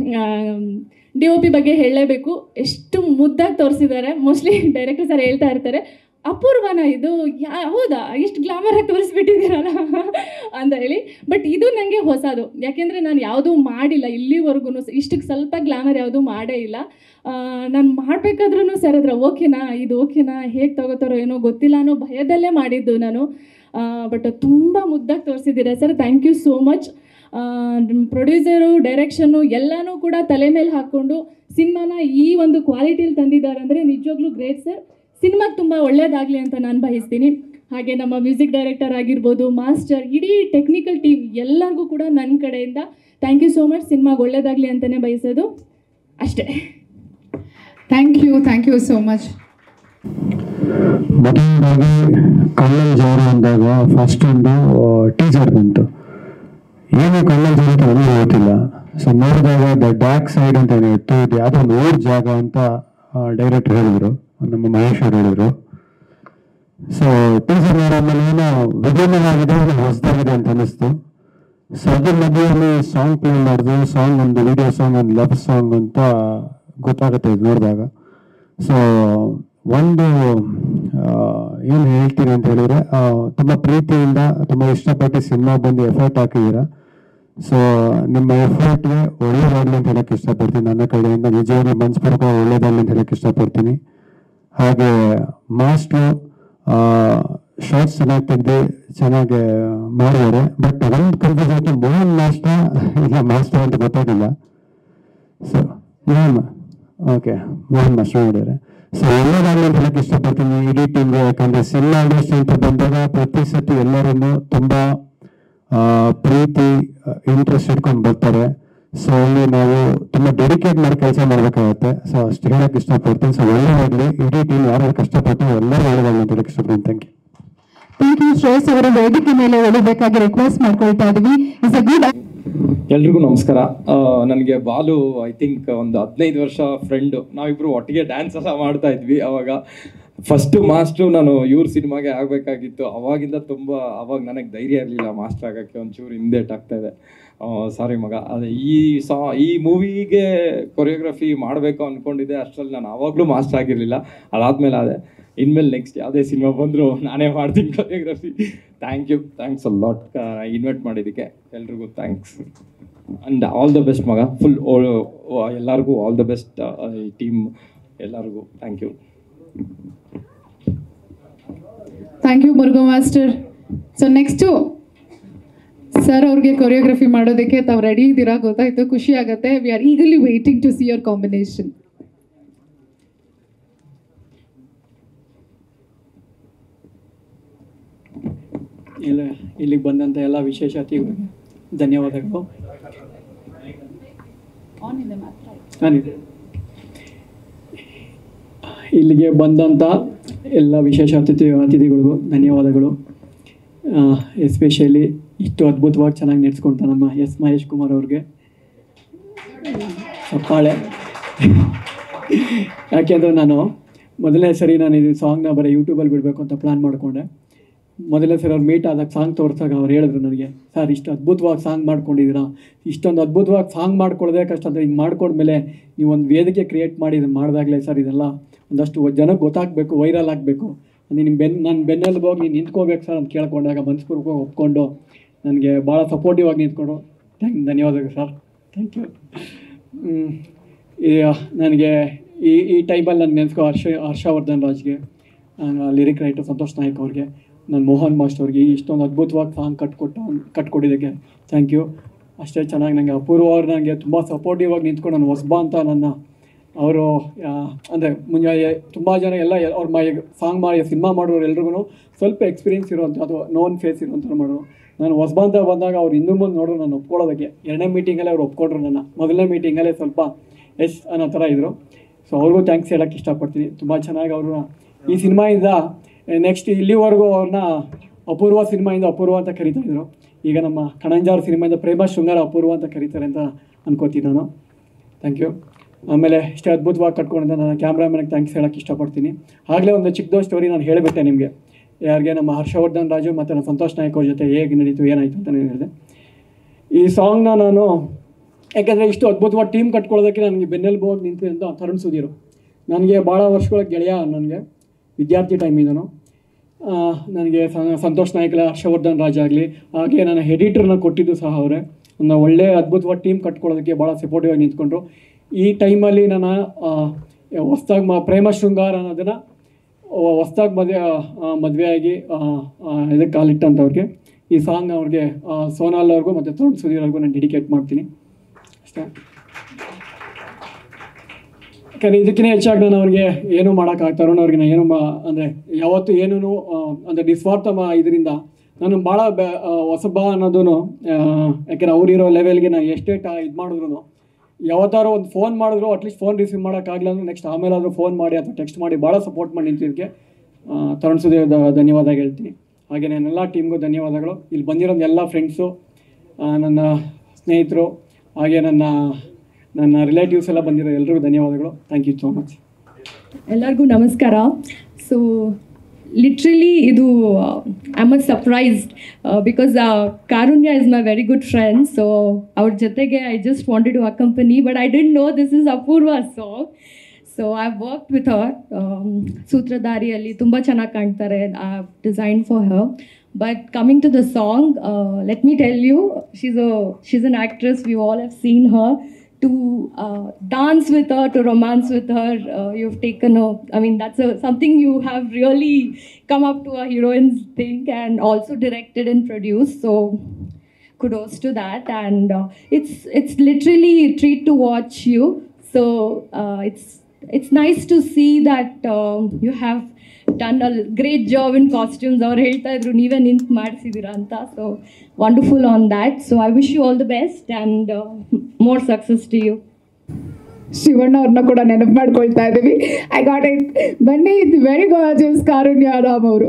ಡಿ ಒ ಪಿ ಬಗ್ಗೆ ಹೇಳಲೇಬೇಕು ಎಷ್ಟು ಮುದ್ದಾಗಿ ತೋರಿಸಿದ್ದಾರೆ ಮೋಸ್ಟ್ಲಿ ಡೈರೆಕ್ಟರ್ ಸರ್ ಹೇಳ್ತಾ ಇರ್ತಾರೆ ಅಪೂರ್ವನ ಇದು ಯಾ ಹೌದಾ ಇಷ್ಟು ಗ್ಲಾಮರಾಗಿ ತೋರಿಸ್ಬಿಟ್ಟಿದ್ದೀರಲ್ಲ ಅಂತ ಹೇಳಿ ಬಟ್ ಇದು ನನಗೆ ಹೊಸದು ಯಾಕೆಂದರೆ ನಾನು ಯಾವುದೂ ಮಾಡಿಲ್ಲ ಇಲ್ಲಿವರೆಗೂ ಇಷ್ಟಕ್ಕೆ ಸ್ವಲ್ಪ ಗ್ಲಾಮರ್ ಯಾವುದೂ ಮಾಡೇ ಇಲ್ಲ ನಾನು ಮಾಡಬೇಕಾದ್ರೂ ಸರ್ ಅದ್ರ ಓಕೆನಾ ಇದು ಓಕೆನಾ ಹೇಗೆ ತಗೋತಾರೋ ಏನೋ ಗೊತ್ತಿಲ್ಲ ಅನ್ನೋ ಭಯದಲ್ಲೇ ಮಾಡಿದ್ದು ನಾನು ಬಟ್ ತುಂಬ ಮುದ್ದಾಗಿ ತೋರಿಸಿದ್ದೀರಾ sir thank you so much producer ಡೈರೆಕ್ಷನ್ನು ಎಲ್ಲನೂ ಕೂಡ ತಲೆ ಮೇಲೆ ಹಾಕ್ಕೊಂಡು ಸಿನಿಮಾನ ಈ ಒಂದು ಕ್ವಾಲಿಟಿಯಲ್ಲಿ ತಂದಿದ್ದಾರೆ ಅಂದರೆ ನಿಜವಾಗ್ಲೂ ಗ್ರೇಟ್ ಸರ್ ಸಿನಿಮಾಗೆ ತುಂಬ ಒಳ್ಳೆಯದಾಗಲಿ ಅಂತ ನಾನು ಬಯಸ್ತೀನಿ ಹಾಗೆ ನಮ್ಮ ಮ್ಯೂಸಿಕ್ ಡೈರೆಕ್ಟರ್ ಆಗಿರ್ಬೋದು ಮಾಸ್ಟರ್ ಇಡೀ ಟೆಕ್ನಿಕಲ್ ಟೀಮ್ ಎಲ್ಲರಿಗೂ ಕೂಡ ನನ್ನ ಕಡೆಯಿಂದ ಥ್ಯಾಂಕ್ ಯು ಸೋ ಮಚ್ ಸಿನಿಮಾಗೆ ಒಳ್ಳೆಯದಾಗಲಿ ಅಂತಲೇ ಬಯಸೋದು ಅಷ್ಟೇ thank you thank you so much ಮೊದಲನೇದಾಗಿ ಕಣ್ಣನ್ ಜೋರು ಅಂದಾಗ ಫಸ್ಟ್ ಒಂದು ಟೀಚರ್ ಬಂತು ಏನು ಕಣ್ಣನ್ ಜೋರು ಅಂತ ನನಗೆ ಗೊತ್ತಿಲ್ಲ ಸೊ ನೋಡಿದಾಗ ದ ಬ್ಯಾಕ್ ಸೈಡ್ ಅಂತ ಏನಿತ್ತು ಇದು ಯಾವುದೋ ಒಂದು ಊರ್ ಜಾಗ ಅಂತ ಡೈರೆಕ್ಟರ್ ಹೇಳಿದ್ರು ನಮ್ಮ ಮಹೇಶ್ ಅವ್ರು ಹೇಳಿದ್ರು ಸೊ ಟೀಚರ್ ನೋಡಾದ್ಮೇಲೆ ಏನೋ ವಿಭಿನ್ನವಾಗಿದೆ ಏನೋ ಹೊಸದಾಗಿದೆ ಅಂತ ಅನಿಸ್ತು ಸೊ ಅದ್ರ ಮಧ್ಯೆಯಲ್ಲಿ ಸಾಂಗ್ ಪ್ಲೇ ಮಾಡಿದ್ರು ಸಾಂಗ್ ಒಂದು ವಿಡಿಯೋ ಸಾಂಗ್ ಒಂದು ಲವ್ ಸಾಂಗ್ ಅಂತ ಗೊತ್ತಾಗುತ್ತೆ ಇದು ನೋಡಿದಾಗ ಸೊ ಒಂದು ಏನು ಹೇಳ್ತೀನಿ ಅಂತ ಹೇಳಿದ್ರೆ ಆ, ತುಂಬ ಪ್ರೀತಿಯಿಂದ ತುಂಬ ಇಷ್ಟಪಟ್ಟು ಸಿನಿಮಾ ಬಂದು ಎಫರ್ಟ್ ಹಾಕಿದ್ದೀರಾ ಸೊ ನಿಮ್ಮ ಎಫರ್ಟ್ಗೆ ಒಳ್ಳೇದಾಗಲಿ ಅಂತ ಹೇಳಕ್ಕೆ ಇಷ್ಟಪಡ್ತೀನಿ ನನ್ನ ಕಡೆಯಿಂದ ನಿಜವಾಗ್ಲೂ ಮನಸ್ಪೂರ್ವಕ ಒಳ್ಳೇದಾಗಲಿ ಅಂತ ಹೇಳಕ್ಕೆ ಇಷ್ಟಪಡ್ತೀನಿ ಹಾಗೆ ಮಾಸ್ಟ್ರು ಶಾರ್ಟ್ಸ್ ಚೆನ್ನಾಗಿ ತೆಗ್ದು ಚೆನ್ನಾಗಿ ಮಾಡಿದ್ದಾರೆ ಬಟ್ ಒಂದು ಕನ್ಫ್ಯೂಸ್ ಆಯ್ತು ಮೋಹನ್ ಮಾಸ್ಟರ್ ಇಲ್ಲ ಮಾಸ್ಟರ್ ಅಂತ ಗೊತ್ತಾಗಿಲ್ಲ so Mohan okay Mohan master ಮಾಡಿದ್ದಾರೆ ಸೊ ಒಳ್ಳೇದಾಗಲಿ ಅಂತ ಹೇಳಕ್ಕೆ ಇಷ್ಟಪಡ್ತೀನಿ ಇಡೀ ಟೀಮ್ಗೆ ಯಾಕಂದ್ರೆ ಸಿನಿಮಾ ಇಂಡಸ್ಟ್ರಿ ಅಂತ ಬಂದಾಗ ಪ್ರತಿ ಸತಿ ಎಲ್ಲರನ್ನು ತುಂಬಾ ಆ, ಪ್ರೀತಿ ಇಂಟ್ರೆಸ್ಟ್ ಇಟ್ಕೊಂಡು ಬರ್ತಾರೆ ಸೊ ಅಲ್ಲಿ ನಾವು ತುಂಬಾ ಡೆಡಿಕೇಟ್ ಮಾಡಿ ಕೆಲಸ ಮಾಡ್ಬೇಕಾಗತ್ತೆ ಸೊ ಅಷ್ಟು ಹೇಳಕ್ ಇಷ್ಟಪಡ್ತೀನಿ ಸೊ ಒಳ್ಳೆದಾಗಲಿ ಇಡೀ ಟೀಮ್ ಯಾರು ಕಷ್ಟಪಟ್ಟು ಎಲ್ಲರೂ ಒಳ್ಳೇದಾಗಲಿ ಅಂತ ಹೇಳಕ್ ಇಷ್ಟಪಡ್ತೀನಿ thank you thank you Shreyas ಅವರ ವೇದಿಕೆ ಮೇಲೆ ಉಳಿಬೇಕಾಗಿ ರಿಕ್ವೆಸ್ಟ್ ಮಾಡ್ಕೊಳ್ತಾ ಇದೀವಿ ಇಟ್ಸ್ ಅ ಗುಡ್ ಎಲ್ರಿಗೂ ನಮಸ್ಕಾರ ನನಗೆ ಬಾಲು ಐ ಥಿಂಕ್ ಒಂದು ಹದಿನೈದು ವರ್ಷ ಫ್ರೆಂಡು ನಾವಿಬ್ರು ಒಟ್ಟಿಗೆ ಡ್ಯಾನ್ಸ್ ಎಲ್ಲ ಮಾಡ್ತಾ ಇದ್ವಿ ಅವಾಗ ಫಸ್ಟು ಮಾಸ್ಟ್ರು ನಾನು ಇವ್ರ ಸಿನಿಮಾಗೆ ಆಗಬೇಕಾಗಿತ್ತು ಅವಾಗಿಂದ ತುಂಬ ಅವಾಗ ನನಗೆ ಧೈರ್ಯ ಇರಲಿಲ್ಲ ಮಾಸ್ಟರ್ ಆಗೋಕ್ಕೆ ಒಂಚೂರು ಹಿಂದೇಟ್ ಆಗ್ತಾ ಇದೆ ಸಾರಿ ಮಗ ಅದೇ ಈ ಸಾ ಈ ಮೂವಿಗೆ ಕೊರಿಯೋಗ್ರಫಿ ಮಾಡಬೇಕು ಅಂದ್ಕೊಂಡಿದ್ದೆ ಅಷ್ಟರಲ್ಲಿ ನಾನು ಆವಾಗಲೂ ಮಾಸ್ಟರ್ ಆಗಿರಲಿಲ್ಲ ಅದಾದಮೇಲೆ ಅದೇ ಇನ್ಮೇಲೆ ನೆಕ್ಸ್ಟ್ ಯಾವುದೇ ಸಿನಿಮಾ ಬಂದರೂ ನಾನೇ ಮಾಡ್ತೀನಿ choreography thank you thanks a lot invite ಮಾಡಿದ್ದಕ್ಕೆ ಎಲ್ರಿಗೂ thanks and all the best ಮಗ ಫುಲ್ ಎಲ್ಲರಿಗೂ ಆಲ್ ದ ಬೆಸ್ಟ್ ಈ ಟೀಮ್ ಎಲ್ಲರಿಗೂ thank you thank you Murugha master so next sir ಅವ್ರಿಗೆ ಕೊರಿಯೋಗ್ರಫಿ ಮಾಡೋದಕ್ಕೆ ತಾವು ರೆಡಿ ಇದ್ದೀರಾ ಗೊತ್ತಾಯ್ತು ಖುಷಿ ಆಗುತ್ತೆ we are eagerly waiting to see your combination ಇಲ್ಲ ಇಲ್ಲಿಗೆ ಬಂದಂಥ ಎಲ್ಲ ವಿಶೇಷ ಅತಿಥಿಗಳಿಗೆ ಧನ್ಯವಾದಗಳು ನಾನಿದೆ ಇಲ್ಲಿಗೆ ಬಂದಂಥ ಎಲ್ಲ ವಿಶೇಷ ಅತಿಥಿ ಅತಿಥಿಗಳಿಗೂ ಧನ್ಯವಾದಗಳು ಎಸ್ಪೆಷಲಿ ಇಷ್ಟು ಅದ್ಭುತವಾಗಿ ಚೆನ್ನಾಗಿ ನಡೆಸ್ಕೊಂತ ನಮ್ಮ ಎಸ್ ಮಹೇಶ್ ಕುಮಾರ್ ಅವ್ರಿಗೆ ಚಪ್ಪಾಳೆ ಯಾಕೆಂದರೆ ನಾನು ಮೊದಲನೇ ಸರಿ ನಾನು ಇದು ಸಾಂಗ್ನ ಬರೀ ಯೂಟ್ಯೂಬಲ್ಲಿ ಬಿಡಬೇಕು ಅಂತ ಪ್ಲ್ಯಾನ್ ಮಾಡಿಕೊಂಡೆ ಮೊದಲನೇ ಸರಿ ಅವ್ರು ಮೀಟ್ ಆದಾಗ ಸಾಂಗ್ ತೋರಿಸಾಗ ಅವ್ರು ಹೇಳಿದ್ರು ನನಗೆ ಸರ್ ಇಷ್ಟು ಅದ್ಭುತವಾಗಿ ಸಾಂಗ್ ಮಾಡ್ಕೊಂಡಿದ್ದೀರಾ ಇಷ್ಟೊಂದು ಅದ್ಭುತವಾಗಿ ಸಾಂಗ್ ಮಾಡ್ಕೊಳ್ಳೋದೇ ಕಷ್ಟ ಅಂದರೆ ಹಿಂಗೆ ಮಾಡ್ಕೊಂಡ್ಮೇಲೆ ನೀವು ಒಂದು ವೇದಿಕೆ ಕ್ರಿಯೇಟ್ ಮಾಡಿ ಇದನ್ನು ಮಾಡಿದಾಗಲೇ ಸರ್ ಇದೆಲ್ಲ ಒಂದಷ್ಟು ಜನಕ್ಕೆ ಗೊತ್ತಾಗಬೇಕು ವೈರಲ್ ಆಗಬೇಕು ನಿಮ್ಮ ಬೆನ್ ನನ್ನ ಬೆನ್ನಲ್ಲಿ ಹೋಗಿ ನೀನು ನಿಂತ್ಕೋಬೇಕು ಸರ್ ಅಂತ ಕೇಳ್ಕೊಂಡಾಗ ಮನಸ್ಪೂರ್ವಕ ಒಪ್ಕೊಂಡು ನನಗೆ ಭಾಳ ಸಪೋರ್ಟಿವ್ ಆಗಿ ನಿಂತ್ಕೊಂಡು ಥ್ಯಾಂಕ್ ಧನ್ಯವಾದಗಳು ಸರ್ ಥ್ಯಾಂಕ್ ಯು ನನಗೆ ಈ ಈ ಟೈಮಲ್ಲಿ ನಾನು ನೆನೆಸ್ಕೋ ಹರ್ಷ ಹರ್ಷವರ್ಧನ್ ರಾಜ್ಗೆ ಲಿರಿಕ್ ರೈಟರ್ ಸಂತೋಷ್ ನಾಯಕ್ ಅವ್ರಿಗೆ ನಾನು ಮೋಹನ್ ಮಾಸ್ಟರ್ ಅವ್ರಿಗೆ ಇಷ್ಟೊಂದು ಅದ್ಭುತವಾಗಿ ಸಾಂಗ್ ಕಟ್ಕೊಟ್ಟು ಕಟ್ಕೊಟ್ಟಿದ್ದಕ್ಕೆ ಥ್ಯಾಂಕ್ ಯು ಅಷ್ಟೇ ಚೆನ್ನಾಗಿ ನನಗೆ ಅಪೂರ್ವ ಅವ್ರು ನನಗೆ ತುಂಬ ಸಪೋರ್ಟಿವ್ ಆಗಿ ನಿಂತ್ಕೊಂಡು ನಾನು ಹೊಸಬ ಅಂತ ನನ್ನ ಅವರು ಅಂದರೆ ಮುಂಜಾನೆ ತುಂಬ ಜನ ಎಲ್ಲ ಅವ್ರ ಮೈ ಸಾಂಗ್ ಮಾಡಿ ಸಿನಿಮಾ ಮಾಡೋರು ಎಲ್ರಿಗೂ ಸ್ವಲ್ಪ ಎಕ್ಸ್ಪೀರಿಯನ್ಸ್ ಇರುವಂಥ ಅಥವಾ ನೋನ್ ಫೇಸ್ ಇರುವಂಥ ಮಾಡೋರು ನಾನು ಹೊಸಬ ಅಂತ ಬಂದಾಗ ಅವ್ರು ಇನ್ನೂ ಮುಂದೆ ನೋಡ್ರು ನಾನು ಒಪ್ಕೊಳ್ಳೋದಕ್ಕೆ ಎರಡನೇ ಮೀಟಿಂಗಲ್ಲೇ ಅವ್ರು ಒಪ್ಕೊಂಡ್ರು ನನ್ನ ಮೊದಲನೇ ಮೀಟಿಂಗಲ್ಲೇ ಸ್ವಲ್ಪ ಎಸ್ ಅನ್ನೋ ಥರ ಇದ್ದರು ಸೊ ಅವ್ರಿಗೂ ಥ್ಯಾಂಕ್ಸ್ ಹೇಳೋಕ್ಕೆ ಇಷ್ಟಪಡ್ತೀನಿ ತುಂಬ ಚೆನ್ನಾಗಿ ಅವರು ಈ ಸಿನಿಮಾಯಿಂದ ನೆಕ್ಸ್ಟ್ ಇಲ್ಲಿವರೆಗೂ ಅವ್ರನ್ನ ಅಪೂರ್ವ ಸಿನಿಮಾಯಿಂದ ಅಪೂರ್ವ ಅಂತ ಕರಿತಾ ಇದ್ರು ಈಗ ನಮ್ಮ ಕಣಂಜಾರ್ ಸಿನಿಮಾಯಿಂದ ಪ್ರೇಮ ಶೃಂಗಾರ ಅಪೂರ್ವ ಅಂತ ಕರೀತಾರೆ ಅಂತ ಅನ್ಕೋತೀನಿ ನಾನು ಥ್ಯಾಂಕ್ ಯು ಆಮೇಲೆ ಇಷ್ಟೇ ಅದ್ಭುತವಾಗಿ ಕಟ್ಕೊಂಡಿದ್ದ ನಾನು ಕ್ಯಾಮ್ರಾಮನ್ಗೆ ಥ್ಯಾಂಕ್ಸ್ ಹೇಳೋಕ್ಕೆ ಇಷ್ಟಪಡ್ತೀನಿ ಆಗಲೇ ಒಂದು ಚಿಕ್ಕದೋ ಸ್ಟೋರಿ ನಾನು ಹೇಳಿಬಿಟ್ಟೆ ನಿಮಗೆ ಯಾರಿಗೆ ನಮ್ಮ ಹರ್ಷವರ್ಧನ್ ರಾಜು ಮತ್ತು ನಮ್ಮ ಸಂತೋಷ್ ನಾಯಕ್ ಅವ್ರ ಜೊತೆ ಹೇಗೆ ನಡೀತು ಏನಾಯಿತು ಅಂತ ನಾನು ಹೇಳಿದೆ ಈ ಸಾಂಗ್ನ ನಾನು ಯಾಕೆಂದರೆ ಇಷ್ಟು ಅದ್ಭುತವಾಗಿ ಟೀಮ್ ಕಟ್ಕೊಳ್ಳೋದಕ್ಕೆ ನನಗೆ ಬೆನ್ನೆಲುಬು ಹೋಗಿ ನಿಂತು ಅಂತ ತರುಣ್ ಸುಧೀರು ನನಗೆ ಭಾಳ ವರ್ಷಗಳ ಗೆಳೆಯ ನನಗೆ ವಿದ್ಯಾರ್ಥಿ ಟೈಮಿಂದನು ನನಗೆ ಸ- ಸಂತೋಷ್ ನಾಯ್ಕಲ ಹರ್ಷವರ್ಧನ್ ರಾಜ್ ಆಗಲಿ ಹಾಗೆ ನನ್ನ ಎಡಿಟರ್ನ ಕೊಟ್ಟಿದ್ದು ಸಹ ಅವರೇ ಒಂದು ಒಳ್ಳೆ ಅದ್ಭುತವಾದ ಟೀಮ್ ಕಟ್ಕೊಳ್ಳೋದಕ್ಕೆ ಭಾಳ ಸಪೋರ್ಟಿವ್ ಆಗಿ ನಿಂತ್ಕೊಂಡ್ರು ಈ ಟೈಮಲ್ಲಿ ನನ್ನ ಹೊಸ್ದಾಗಿ ಮ ಪ್ರೇಮ ಶೃಂಗಾರ ಅನ್ನೋದನ್ನು ಹೊಸ್ದಾಗಿ ಮದುವೆ ಮದುವೆ ಆಗಿ ಆ, ಆ, ಇದಕ್ಕೆ ಕಾಲಿಟ್ಟಂಥವ್ರಿಗೆ ಈ ಸಾಂಗ್ ಅವ್ರಿಗೆ ಆ, ಸೋನಾಲ್ ಅವ್ರಿಗೂ ಮತ್ತು ತರುಣ್ ಸುಧೀರ್ ಅವ್ರಿಗೂ ನಾನು ಡೆಡಿಕೇಟ್ ಮಾಡ್ತೀನಿ ಅಷ್ಟೇ ಯಾಕಂದರೆ ಇದಕ್ಕಿಂತ ಹೆಚ್ಚಾಗಿ ನಾನು ಅವ್ರಿಗೆ ಏನೂ ಮಾಡೋಕ್ಕಾಗ ತರುಣ್ ಅವ್ರಿಗೆ ನಾನು ಏನು ಮಾ ಅಂದರೆ ಯಾವತ್ತೂ ಏನೂ ಅಂದರೆ ನಿಸ್ವಾರ್ಥ ಮಾ- ಇದರಿಂದ ನಾನು ಭಾಳ ಬೆ ಆ, ಹೊಸಬ ಅನ್ನೋದು ಯಾಕೆಂದ್ರೆ ಅವ್ರಿರೋ ಲೆವೆಲ್ಗೆ ನಾನು ಎಷ್ಟೇ ಟಾ ಇದು ಮಾಡಿದ್ರು ಯಾವತ್ತಾರು ಒಂದು ಫೋನ್ ಮಾಡಿದ್ರು ಅಟ್ಲೀಸ್ಟ್ ಫೋನ್ ರಿಸೀವ್ ಮಾಡೋಕ್ಕಾಗಲಿಲ್ಲ ಅಂದ್ರೆ ನೆಕ್ಸ್ಟ್ ಆಮೇಲೆ ಆದರೂ ಫೋನ್ ಮಾಡಿ ಅಥವಾ ಟೆಕ್ಸ್ಟ್ ಮಾಡಿ ಭಾಳ ಸಪೋರ್ಟ್ ಮಾಡಿ ನಿಂತಿದ್ದಕ್ಕೆ ಆ, ತರುಣ್ ಸುದೇವ್ ದ- ಧನ್ಯವಾದ ಹೇಳ್ತೀನಿ ಹಾಗೆ ನನ್ನೆಲ್ಲ ಟೀಮ್ಗೂ ಧನ್ಯವಾದಗಳು ಇಲ್ಲಿ ಬಂದಿರೋ ಎಲ್ಲ ಫ್ರೆಂಡ್ಸು ನನ್ನ ಸ್ನೇಹಿತರು ಹಾಗೆ ನನ್ನ ನನ್ನ ರಿಲೇಟಿವ್ಸ್ ಎಲ್ಲ ಬಂದಿರೋ ಎಲ್ರಿಗೂ ಧನ್ಯವಾದಗಳು ಥ್ಯಾಂಕ್ ಯು ಸೋ ಮಚ್ ಎಲ್ಲರಿಗೂ ನಮಸ್ಕಾರ ಸೊ ಲಿಟ್ರಲಿ ಇದು I much surprised because Karunya is my very good friend so ಅವ್ರ ಜೊತೆಗೆ I just wanted to accompany but I didn't know this is Apoorva song so I work with her ಸೂತ್ರಧಾರಿಯಲ್ಲಿ ತುಂಬ ಚೆನ್ನಾಗಿ ಕಾಣ್ತಾರೆ I design for her but coming to the song let me tell you she's a she's an actress we all have seen her to uh, dance with her, to romance with her. Uh, you've taken a, I mean, that's a, something you have really come up to a heroine's thing and also directed and produced. So kudos to that. And uh, it's it's literally a treat to watch you. So uh, it's it's nice to see that um, you have done a great job in costumes. ಅವ್ರು ಹೇಳ್ತಾ ಇದ್ರು ನೀವೇ ನಿಂತು ಮಾಡಿಸಿದ್ದೀರಾ ಅಂತ so wonderful on that so I wish you all the best and more success to you Shivanna ಅವ್ರನ್ನ ಕೂಡ ನೆನಪು ಮಾಡ್ಕೊಳ್ತಾ ಇದ್ದೀವಿ ಐ ಗಾಟ್ ಇಟ್ ಬನ್ನಿ ಇದು ವೆರಿ ಗಾರ್ಜಿಯಸ್ ಕಾರುಣ್ಯ ರಾಮ್ ಅವರು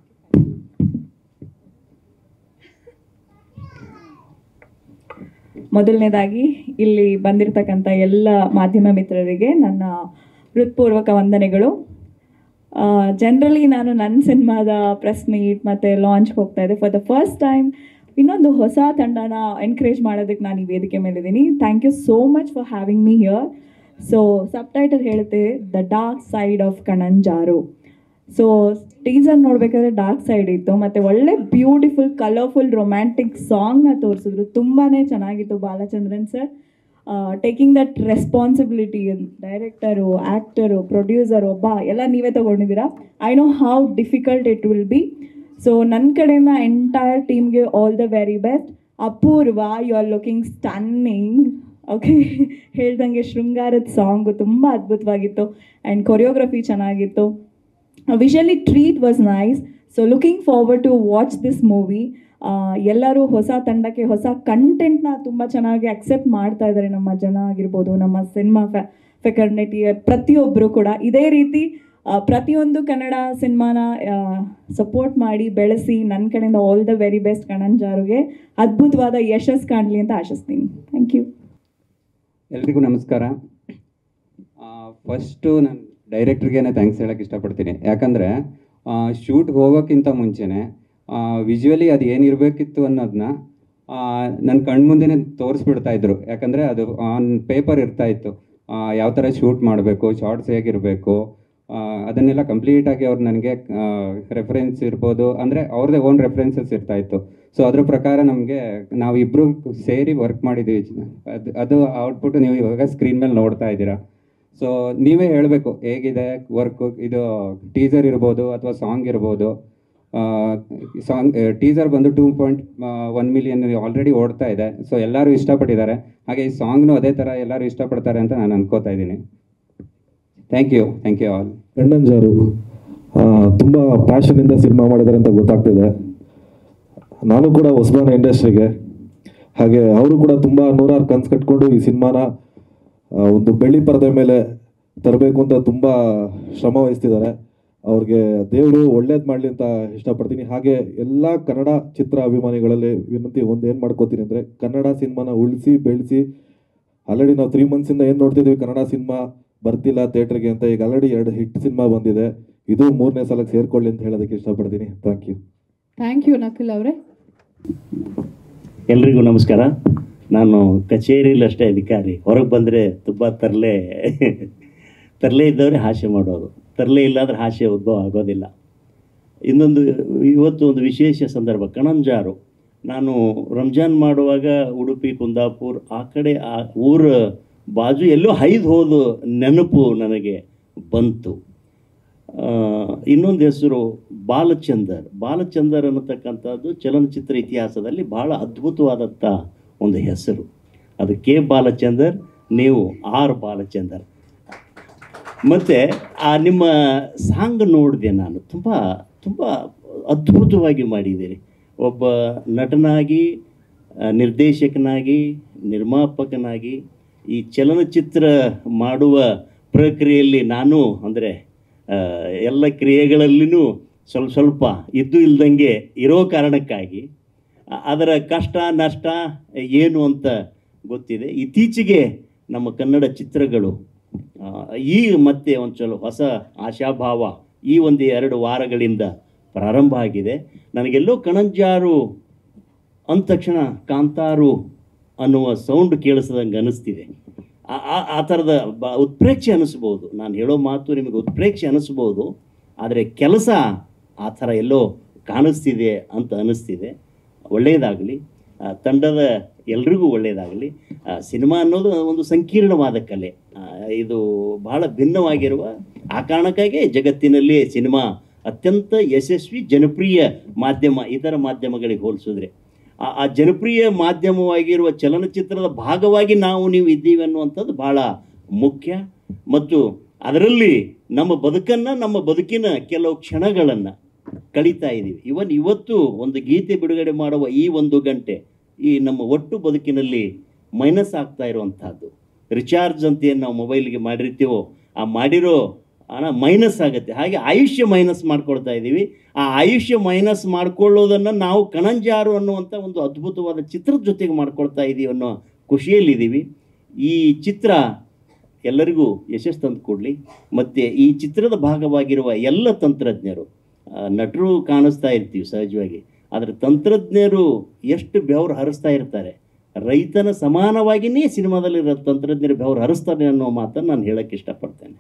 ಮೊದಲನೇದಾಗಿ ಇಲ್ಲಿ ಬಂದಿರತಕ್ಕಂಥ ಎಲ್ಲ ಮಾಧ್ಯಮ ಮಿತ್ರರಿಗೆ ನನ್ನ ಹೃತ್ಪೂರ್ವಕ ವಂದನೆಗಳು ಜನರಲಿ ನಾನು ನನ್ನ ಸಿನಿಮಾದ ಪ್ರೆಸ್ ಮೀಟ್ ಮತ್ತು ಲಾಂಚ್ಗೆ ಹೋಗ್ತಾ ಇದ್ದೆ ಫಾರ್ ದ ಫಸ್ಟ್ ಟೈಮ್ ಇನ್ನೊಂದು ಹೊಸ ತಂಡನ ಎನ್ಕರೇಜ್ ಮಾಡೋದಕ್ಕೆ ನಾನು ಈ ವೇದಿಕೆ ಮೇಲಿದ್ದೀನಿ thank you so much for having me here so subtitle ಹೇಳುತ್ತೆ the dark side of Kananjaru so teaser ನೋಡಬೇಕಾದ್ರೆ ಡಾರ್ಕ್ ಸೈಡ್ ಇತ್ತು ಮತ್ತು ಒಳ್ಳೆ ಬ್ಯೂಟಿಫುಲ್ ಕಲರ್ಫುಲ್ ರೊಮ್ಯಾಂಟಿಕ್ ಸಾಂಗ್ನ ತೋರಿಸಿದ್ರು ತುಂಬಾ ಚೆನ್ನಾಗಿತ್ತು Balachandran sir taking that responsibility director actor producer ಒಬ್ಬ ಎಲ್ಲ ನೀವೇ ತೊಗೊಂಡಿದ್ದೀರಾ I know how difficult it will be so ನನ್ನ ಕಡೆಯಿಂದ ಎಂಟೈರ್ ಟೀಮ್ಗೆ all the very best Apoorva you are looking stunning okay ಹೇಳ್ದಂಗೆ ಶೃಂಗಾರದ ಸಾಂಗು ತುಂಬ ಅದ್ಭುತವಾಗಿತ್ತು ಆ್ಯಂಡ್ ಕೊರಿಯೋಗ್ರಫಿ ಚೆನ್ನಾಗಿತ್ತು visually treat was nice so looking forward to watch this movie ಎಲ್ಲರೂ ಹೊಸ ತಂಡಕ್ಕೆ ಹೊಸ ಕಂಟೆಂಟ್ನ ತುಂಬ ಚೆನ್ನಾಗಿ ಅಕ್ಸೆಪ್ಟ್ ಮಾಡ್ತಾ ಇದ್ದಾರೆ ನಮ್ಮ ಜನ ಆಗಿರ್ಬೋದು ನಮ್ಮ ಸಿನಿಮಾ ಫೆಕರ್ನೆಟಿ ಪ್ರತಿಯೊಬ್ಬರು ಕೂಡ ಇದೇ ರೀತಿ ಆ, ಪ್ರತಿಯೊಂದು ಕನ್ನಡ ಸಿನಿಮಾನ ಸಪೋರ್ಟ್ ಮಾಡಿ ಬೆಳೆಸಿ ನನ್ನ ಕಡೆಯಿಂದ ಆಲ್ ದ ವೆರಿ ಬೆಸ್ಟ್ ಕಣಂಜಾರುಗೆ ಅದ್ಭುತವಾದ ಯಶಸ್ ಕಾಣಲಿ ಅಂತ ಆಶಿಸ್ತೀನಿ ಥ್ಯಾಂಕ್ ಯು ಎಲ್ರಿಗೂ ನಮಸ್ಕಾರ ಫಸ್ಟು ನಾನು ಡೈರೆಕ್ಟ್ರಿಗೇನೆ ಥ್ಯಾಂಕ್ಸ್ ಹೇಳೋಕ್ಕೆ ಇಷ್ಟಪಡ್ತೀನಿ ಯಾಕಂದರೆ ಶೂಟ್ಗೆ ಹೋಗೋಕ್ಕಿಂತ ಮುಂಚೆನೆ ವಿಜುವಲಿ ಅದು ಏನಿರಬೇಕಿತ್ತು ಅನ್ನೋದನ್ನ ನನ್ನ ಕಣ್ಮುಂದೆನೇ ತೋರಿಸ್ಬಿಡ್ತಾ ಇದ್ರು ಯಾಕಂದರೆ ಅದು ಆನ್ ಪೇಪರ್ ಇರ್ತಾ ಇತ್ತು ಯಾವ ಥರ ಶೂಟ್ ಮಾಡಬೇಕು ಶಾರ್ಟ್ಸ್ ಹೇಗಿರಬೇಕು ಅದನ್ನೆಲ್ಲ ಕಂಪ್ಲೀಟಾಗಿ ಅವ್ರು ನನಗೆ ರೆಫರೆನ್ಸ್ ಇರ್ಬೋದು ಅಂದರೆ ಅವ್ರದ್ದೇ ಓನ್ ರೆಫರೆನ್ಸಸ್ ಇರ್ತಾ ಇತ್ತು ಸೊ ಅದ್ರ ಪ್ರಕಾರ ನಮಗೆ ನಾವಿಬ್ಬರು ಸೇರಿ ವರ್ಕ್ ಮಾಡಿದ್ದೀವಿ ಅದು ಅದು ಔಟ್ಪುಟ್ ನೀವು ಇವಾಗ ಸ್ಕ್ರೀನ್ ಮೇಲೆ ನೋಡ್ತಾ ಇದ್ದೀರಾ ಸೊ ನೀವೇ ಹೇಳಬೇಕು ಹೇಗಿದೆ ವರ್ಕು ಇದು ಟೀಸರ್ ಇರ್ಬೋದು ಅಥವಾ ಸಾಂಗ್ ಇರ್ಬೋದು ಸಾಂಗ್ ಟೀಸರ್ ಬಂದು two point one million already ಓಡ್ತಾ ಇದೆ ಸೊ ಎಲ್ಲರೂ ಇಷ್ಟಪಟ್ಟಿದ್ದಾರೆ ಹಾಗೆ ಈ ಸಾಂಗ್ನು ಅದೇ ಥರ ಎಲ್ಲರೂ ಇಷ್ಟಪಡ್ತಾರೆ ಅಂತ ನಾನು ಅನ್ಕೋತಾ ಇದ್ದೀನಿ thank you thank you all ಗಂಡಂಜಾರು ತುಂಬ ಪ್ಯಾಷನಿಂದ ಸಿನಿಮಾ ಮಾಡಿದ್ದಾರೆ ಅಂತ ಗೊತ್ತಾಗ್ತಿದೆ ನಾನು ಕೂಡ ಹೊಸಬಾನ ಇಂಡಸ್ಟ್ರಿಗೆ ಹಾಗೆ ಅವರು ಕೂಡ ತುಂಬ ನೂರಾರು ಕನ್ಸು ಕಟ್ಕೊಂಡು ಈ ಸಿನಿಮಾನ ಆ, ಒಂದು ಬೆಳ್ಳಿ ಪರದೆ ಮೇಲೆ ತರಬೇಕು ಅಂತ ತುಂಬ ಶ್ರಮ ವಹಿಸ್ತಿದ್ದಾರೆ ಅವ್ರಿಗೆ ದೇವರು ಒಳ್ಳೇದು ಮಾಡಲಿ ಅಂತ ಇಷ್ಟಪಡ್ತೀನಿ ಹಾಗೆ ಎಲ್ಲ ಕನ್ನಡ ಚಿತ್ರ ಅಭಿಮಾನಿಗಳಲ್ಲಿ ವಿನಂತಿ ಒಂದು ಏನು ಮಾಡ್ಕೋತೀನಿ ಅಂದರೆ ಕನ್ನಡ ಸಿನಿಮಾನ ಉಳಿಸಿ ಬೆಳೆಸಿ ಆಲ್ರೆಡಿ ನಾವು ತ್ರೀ ಮಂತ್ಸಿಂದ ಏನು ನೋಡ್ತಿದ್ವಿ ಕನ್ನಡ ಸಿನಿಮಾ ಬರ್ತಿಲ್ಲ ಥಿಯೇಟ್ರಿಗೆ ಅಂತ ಈಗ ಆಲ್ರೆಡಿ ಎರಡು ಹಿಟ್ ಸಿನಿಮಾ ಬಂದಿದೆ ಇದು ಮೂರನೇ ಸಲಕ್ಕೆ ಸೇರ್ಕೊಳ್ಳಿ ಅಂತ ಹೇಳೋದಕ್ಕೆ ಇಷ್ಟಪಡ್ತೀನಿ thank you thank you Nakul ಅವರೇ ಎಲ್ರಿಗೂ ನಮಸ್ಕಾರ ನಾನು ಕಚೇರಿಲಿ ಅಷ್ಟೇ ಅಧಿಕಾರಿ ಹೊರಗೆ ಬಂದರೆ ತುಂಬ ತರಲೆ ತರಲೆ ಇದ್ದವರೇ ಹಾಸ್ಯ ಮಾಡೋದು ತರಲೆ ಇಲ್ಲಾಂದ್ರೆ ಹಾಸ್ಯ ಉದ್ಭವ ಆಗೋದಿಲ್ಲ ಇನ್ನೊಂದು ಇವತ್ತು ಒಂದು ವಿಶೇಷ ಸಂದರ್ಭ ಕಣಂಜಾರು ನಾನು ರಂಜಾನ್ ಮಾಡುವಾಗ ಉಡುಪಿ ಕುಂದಾಪುರ್ ಆ ಕಡೆ ಆ ಊರ ಬಾಜು ಎಲ್ಲೋ ಹೈದು ಹೋದ ನೆನಪು ನನಗೆ ಬಂತು ಆ, ಇನ್ನೊಂದು ಹೆಸರು ಬಾಲಚಂದರ್ ಬಾಲಚಂದರ್ ಅನ್ನತಕ್ಕಂಥದ್ದು ಚಲನಚಿತ್ರ ಇತಿಹಾಸದಲ್ಲಿ ಬಹಳ ಅದ್ಭುತವಾದಂಥ ಒಂದು ಹೆಸರು ಅದು ಕೆ ಬಾಲಚಂದರ್ ನೀವು ಆರ್ ಬಾಲಚಂದರ್ ಮತ್ತು ಆ ನಿಮ್ಮ ಸಾಂಗ್ ನೋಡಿದೆ ನಾನು ತುಂಬ ತುಂಬ ಅದ್ಭುತವಾಗಿ ಮಾಡಿದ್ದೀರಿ ಒಬ್ಬ ನಟನಾಗಿ ಆ, ನಿರ್ದೇಶಕನಾಗಿ ನಿರ್ಮಾಪಕನಾಗಿ ಈ ಚಲನಚಿತ್ರ ಮಾಡುವ ಪ್ರಕ್ರಿಯೆಯಲ್ಲಿ ನಾನು ಅಂದರೆ ಎಲ್ಲ ಕ್ರಿಯೆಗಳಲ್ಲಿನೂ ಸ್ವಲ್ಪ ಸ್ವಲ್ಪ ಇದ್ದು ಇಲ್ದಂಗೆ ಇರೋ ಕಾರಣಕ್ಕಾಗಿ ಆ- ಅದರ ಕಷ್ಟ ನಷ್ಟ ಏನು ಅಂತ ಗೊತ್ತಿದೆ ಇತ್ತೀಚೆಗೆ ನಮ್ಮ ಕನ್ನಡ ಚಿತ್ರಗಳು ಆ, ಈ ಮತ್ತೆ ಒಂದು ಚಲೋ ಹೊಸ ಆಶಾಭಾವ ಈ ಒಂದು ಎರಡು ವಾರಗಳಿಂದ ಪ್ರಾರಂಭ ಆಗಿದೆ ನನಗೆಲ್ಲೋ ಕಣಂಜಾರು ಅಂದ ತಕ್ಷಣ ಕಾಂತಾರು ಅನ್ನುವ ಸೌಂಡ್ ಕೇಳಿಸ್ದಂಗೆ ಅನ್ನಿಸ್ತಿದೆ ಆ- ಆ- ಆ ಥರದ ಬ ಉತ್ಪ್ರೇಕ್ಷೆ ಅನ್ನಿಸ್ಬೋದು ನಾನು ಹೇಳೋ ಮಾತು ನಿಮಗೆ ಉತ್ಪ್ರೇಕ್ಷೆ ಅನ್ನಿಸ್ಬೋದು ಆದರೆ ಕೆಲಸ ಆ ಥರ ಎಲ್ಲೋ ಕಾಣಿಸ್ತಿದೆ ಅಂತ ಅನ್ನಿಸ್ತಿದೆ ಒಳ್ಳೆಯದಾಗಲಿ ತಂಡದ ಎಲ್ರಿಗೂ ಒಳ್ಳೆಯದಾಗಲಿ ಸಿನಿಮಾ ಅನ್ನೋದು ಒಂದು ಸಂಕೀರ್ಣವಾದ ಕಲೆ ಆ, ಇದು ಬಹಳ ಭಿನ್ನವಾಗಿರುವ ಆ ಕಾರಣಕ್ಕಾಗಿ ಜಗತ್ತಿನಲ್ಲಿ ಸಿನಿಮಾ ಅತ್ಯಂತ ಯಶಸ್ವಿ ಜನಪ್ರಿಯ ಮಾಧ್ಯಮ ಇತರ ಮಾಧ್ಯಮಗಳಿಗೆ ಹೋಲಿಸಿದ್ರೆ ಆ ಆ ಜನಪ್ರಿಯ ಮಾಧ್ಯಮವಾಗಿರುವ ಚಲನಚಿತ್ರದ ಭಾಗವಾಗಿ ನಾವು ನೀವು ಇದ್ದೀವಿ ಅನ್ನುವಂಥದ್ದು ಬಹಳ ಮುಖ್ಯ ಮತ್ತು ಅದರಲ್ಲಿ ನಮ್ಮ ಬದುಕನ್ನು ನಮ್ಮ ಬದುಕಿನ ಕೆಲವು ಕ್ಷಣಗಳನ್ನು ಕಳೀತಾ ಇದ್ದೀವಿ ಇವನ್ ಇವತ್ತು ಒಂದು ಗೀತೆ ಬಿಡುಗಡೆ ಮಾಡುವ ಈ ಒಂದು ಗಂಟೆ ಈ ನಮ್ಮ ಒಟ್ಟು ಬದುಕಿನಲ್ಲಿ ಮೈನಸ್ ಆಗ್ತಾ ಇರುವಂಥದ್ದು ರಿಚಾರ್ಜ್ ಅಂತ ಏನು ನಾವು ಮೊಬೈಲ್ಗೆ ಮಾಡಿರ್ತೀವೋ ಆ ಮಾಡಿರೋ ಹಣ ಮೈನಸ್ ಆಗುತ್ತೆ ಹಾಗೆ ಆಯುಷ್ಯ ಮೈನಸ್ ಮಾಡ್ಕೊಳ್ತಾ ಇದ್ದೀವಿ ಆ ಆಯುಷ್ಯ ಮೈನಸ್ ಮಾಡ್ಕೊಳ್ಳೋದನ್ನು ನಾವು ಕಣಂಜಾರು ಅನ್ನುವಂಥ ಒಂದು ಅದ್ಭುತವಾದ ಚಿತ್ರದ ಜೊತೆಗೆ ಮಾಡ್ಕೊಳ್ತಾ ಇದ್ದೀವಿ ಅನ್ನೋ ಖುಷಿಯಲ್ಲಿದ್ದೀವಿ ಈ ಚಿತ್ರ ಎಲ್ಲರಿಗೂ ಯಶಸ್ಸು ತಂದು ಕೊಡಲಿ ಮತ್ತು ಈ ಚಿತ್ರದ ಭಾಗವಾಗಿರುವ ಎಲ್ಲ ತಂತ್ರಜ್ಞರು ಆ, ನಟರು ಕಾಣಿಸ್ತಾ ಇರ್ತೀವಿ ಸಹಜವಾಗಿ ಆದರೆ ತಂತ್ರಜ್ಞರು ಎಷ್ಟು ಬೆವರು ಹರಿಸ್ತಾ ಇರ್ತಾರೆ ರೈತನ ಸಮಾನವಾಗಿಯೇ ಸಿನಿಮಾದಲ್ಲಿರೋ ತಂತ್ರಜ್ಞರು ಬೆವರು ಹರಿಸ್ತಾರೆ ಅನ್ನೋ ಮಾತನ್ನು ನಾನು ಹೇಳೋಕ್ಕೆ ಇಷ್ಟಪಡ್ತೇನೆ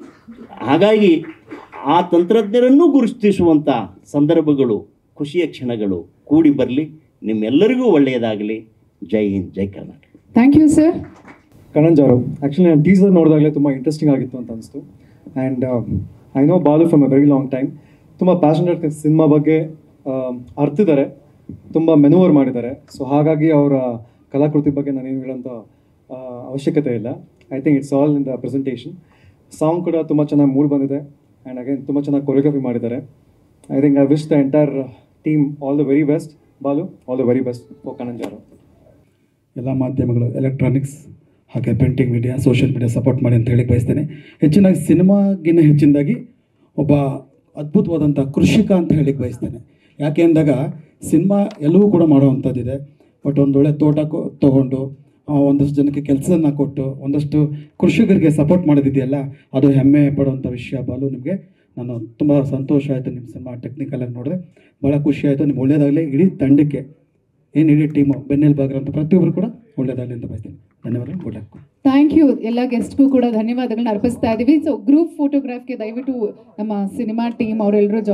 ಹಾಗಾಗಿ ಆ ತಂತ್ರಜ್ಞರನ್ನು ಗುರುತಿಸುವಂಥ ಸಂದರ್ಭಗಳು ಖುಷಿಯ ಕ್ಷಣಗಳು ಕೂಡಿ ಬರಲಿ ನಿಮ್ಮೆಲ್ಲರಿಗೂ ಒಳ್ಳೆಯದಾಗಲಿ ಜೈ ಹಿಂದ್ ಜೈ Karnataka thank you sir Kananjaru actually ನಾನು ಟೀಸರ್ ನೋಡಿದಾಗಲೇ ತುಂಬ ಇಂಟ್ರೆಸ್ಟಿಂಗ್ ಆಗಿತ್ತು ಅಂತ ಅನಿಸ್ತು and I know Balu from a very long time ತುಂಬ ಪ್ಯಾಷನೇಟ್ ಸಿನಿಮಾ ಬಗ್ಗೆ ಅರ್ತಿದ್ದಾರೆ ತುಂಬ ಮೆನುವರ್ ಮಾಡಿದ್ದಾರೆ ಸೊ ಹಾಗಾಗಿ ಅವರ ಕಲಾಕೃತಿ ಬಗ್ಗೆ ನಾನೇನು ಹೇಳೋಂಥ ಆ, ಅವಶ್ಯಕತೆ ಇಲ್ಲ I think it's all in the presentation song ಕೂಡ ತುಂಬ ಚೆನ್ನಾಗಿ ಮೂಡ್ ಬಂದಿದೆ ಆ್ಯಂಡ್ ಅಗೇನ್ ತುಂಬ ಚೆನ್ನಾಗಿ ಕೊರಿಯೋಗ್ರಫಿ ಮಾಡಿದ್ದಾರೆ I think I wish the entire team all the very best Balu all the very best for Kananjaru ಎಲ್ಲ ಮಾಧ್ಯಮಗಳು ಎಲೆಕ್ಟ್ರಾನಿಕ್ಸ್ ಹಾಗೆ printing media social media support ಮಾಡಿ ಅಂತ ಹೇಳಿ ಬಯಸ್ತೇನೆ ಹೆಚ್ಚಿನಾಗಿ ಸಿನಿಮಾಗಿನ್ನ ಹೆಚ್ಚಿನದಾಗಿ ಒಬ್ಬ ಅದ್ಭುತವಾದಂಥ ಕೃಷಿಕ ಅಂತ ಹೇಳಿಕ್ಕೆ ಬಯಸ್ತೇನೆ ಯಾಕೆ ಅಂದಾಗ ಸಿನಿಮಾ ಎಲ್ಲವೂ ಕೂಡ ಮಾಡುವಂಥದ್ದಿದೆ ಬಟ್ ಒಂದು ಒಳ್ಳೆ ತೋಟ ಕೊ- ತಗೊಂಡು ಆ, ಒಂದಷ್ಟು ಜನಕ್ಕೆ ಕೆಲಸನ ಕೊಟ್ಟು ಒಂದಷ್ಟು ಕೃಷಿಕರಿಗೆ ಸಪೋರ್ಟ್ ಮಾಡೋದಿದೆಯಲ್ಲ ಅದು ಹೆಮ್ಮೆ ಪಡುವಂಥ ವಿಷಯ ಬಾಲು ನಿಮಗೆ ನಾನು ತುಂಬ ಸಂತೋಷ ಆಯಿತು ನಿಮ್ಮ ಸಿನಿಮಾ ಟೆಕ್ನಿಕಲಾಗಿ ನೋಡಿದೆ ಭಾಳ ಖುಷಿ ಆಯಿತು ನಿಮ್ಗೆ ಒಳ್ಳೆಯದಾಗಲಿ ಇಡೀ ತಂಡಕ್ಕೆ ಏನು ಇಡೀ ಟೀಮು ಬೆನ್ನೆಲುಬಾಗ್ರ ಅಂತ ಪ್ರತಿಯೊಬ್ಬರು ಕೂಡ ಒಳ್ಳೆಯದಾಗಲಿ ಅಂತ ಬಯಸ್ತೀನಿ ಧನ್ಯವಾದ ಗುಡ್ ಲಕ್ ಥ್ಯಾಂಕ್ ಯು ಎಲ್ಲ ಗೆಸ್ಟ್ಗೂ ಕೂಡ ಧನ್ಯವಾದಗಳನ್ನ ಅರ್ಪಿಸ್ತಾ ಇದ್ದೀವಿ ಸೊ ಗ್ರೂಪ್ ಫೋಟೋಗ್ರಾಫ್ಗೆ ದಯವಿಟ್ಟು ನಮ್ಮ ಸಿನಿಮಾ ಟೀಮ್ ಅವರೆಲ್ಲರೂ